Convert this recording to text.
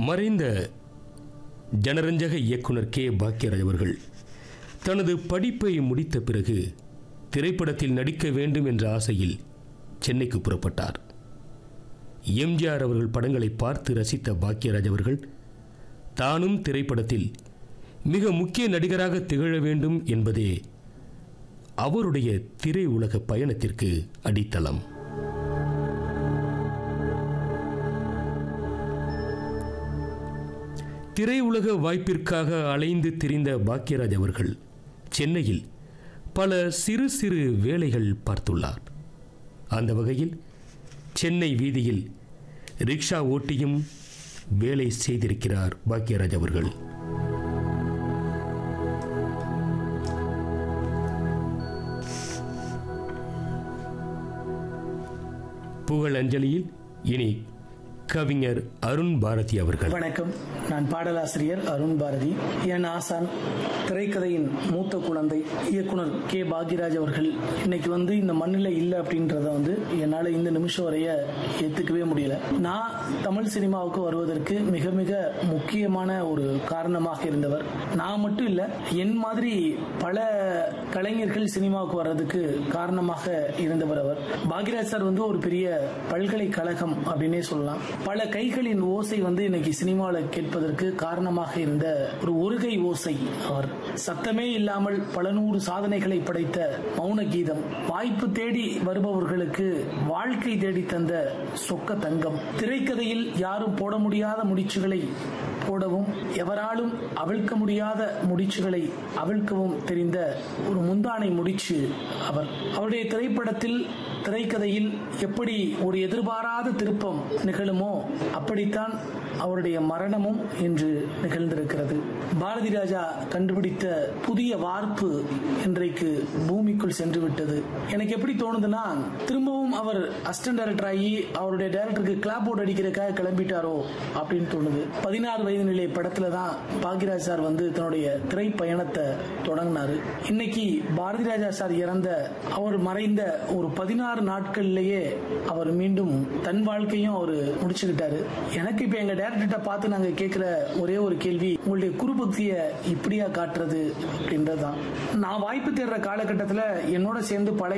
மறைந்த ஜனரஞ்சக இயக்குனர் கே பாக்யராஜ் அவர்கள் தனது படிப்பை முடித்த பிறகு திரைப்படத்தில் நடிக்க வேண்டும் என்ற ஆசையில் சென்னைக்கு புறப்பட்டார் எம்ஜிஆர் அவர்கள் படங்களை பார்த்து ரசித்த பாக்யராஜ் அவர்கள் தானும் திரைப்படத்தில் மிக முக்கிய நடிகராக திகழ வேண்டும் என்பதே அவருடைய திரையுலக பயணத்திற்கு அடித்தளம் திரையுலக வாய்ப்பிற்காக அலைந்து திரிந்த பாக்யராஜ் அவர்கள் சென்னையில் பல சிறு சிறு வேலைகள் பார்த்துள்ளார் அந்த வகையில் சென்னை வீதியில் ரிக்ஷா ஓட்டியும் வேலை செய்திருக்கிறார் பாக்யராஜ் அவர்கள் புகழ் அஞ்சலியில் இனி கவிஞர் அருண் பாரதி அவர்கள் வணக்கம் நான் பாடலாசிரியர் அருண் பாரதி என் ஆசான் திரைக்கதையின் மூத்த குழந்தை இயக்குனர் கே பாக்யராஜ் அவர்கள் இன்னைக்கு வந்து இந்த மண்ணில் இல்லை அப்படின்றத வந்து என்னால் இந்த நிமிஷம் வரைய ஏற்றுக்கவே முடியல நான் தமிழ் சினிமாவுக்கு வருவதற்கு மிக மிக முக்கியமான ஒரு காரணமாக இருந்தவர் நான் மட்டும் இல்லை என் மாதிரி பல கலைஞர்கள் சினிமாவுக்கு வர்றதுக்கு காரணமாக இருந்தவர் அவர் பாக்யராஜ் சார் வந்து ஒரு பெரிய பல்கலைக்கழகம் அப்படின்னே சொல்லலாம் பல கைகளின் ஓசை வந்து இன்னைக்கு சினிமாவில் கேட்பதற்கு காரணமாக இருந்த ஒரு ஒருகை ஓசை அவர் சத்தமே இல்லாமல் பல நூறு சாதனைகளை படைத்த மௌன கீதம் வாய்ப்பு தேடி வருபவர்களுக்கு வாழ்க்கை தேடி தந்த சொக்க தங்கம் திரைக்கதையில் யாரும் போட முடியாத முடிச்சுகளை போடவும் எவராலும் அவிழ்க்க முடியாத முடிச்சுகளை அவிழ்க்கவும் தெரிந்த ஒரு முந்தானை முடிச்சு அவர் அவருடைய திரைப்படத்தில் திரைக்கதையில் எப்படி ஒரு எதிர்பாராத திருப்பம் நிகழுமோ அப்படித்தான் அவருடைய மரணமும் இன்று நிகழ்ந்திருக்கிறது பாரதி ராஜா கண்டுபிடித்த புதிய வார்ப்பு இன்றைக்கு பூமிக்குள் சென்று விட்டது எனக்கு எப்படி தோணுதுன்னா திரும்பவும் அவர் அசிஸ்டன்ட் டைரக்டர் ஆகி அவருடைய டைரக்டருக்கு கிளாப் போர்டு அடிக்கிறதுக்காக கிளம்பிட்டாரோ அப்படின்னு தோணுது பதினாறு வயது நிலை படத்துல தான் பாக்யராஜ் சார் வந்து தன்னுடைய திரை பயணத்தை தொடங்கினாரு இன்னைக்கு பாரதி ராஜா சார் இறந்த அவர் மறைந்த ஒரு பதினாறு நாட்கள்லயே அவர் மீண்டும் தன் வாழ்க்கையும் அவர் முடிச்சுக்கிட்டாரு எனக்கு இப்ப எங்க டேரக்டர்கிட்ட பார்த்து நாங்க கேட்கிற ஒரே ஒரு கேள்வி உங்களுடைய குருபக்திய இப்படியா காட்டுறது அப்படின்றதுதான் நான் வாய்ப்பு தேடுற காலகட்டத்தில் என்னோட சேர்ந்து பல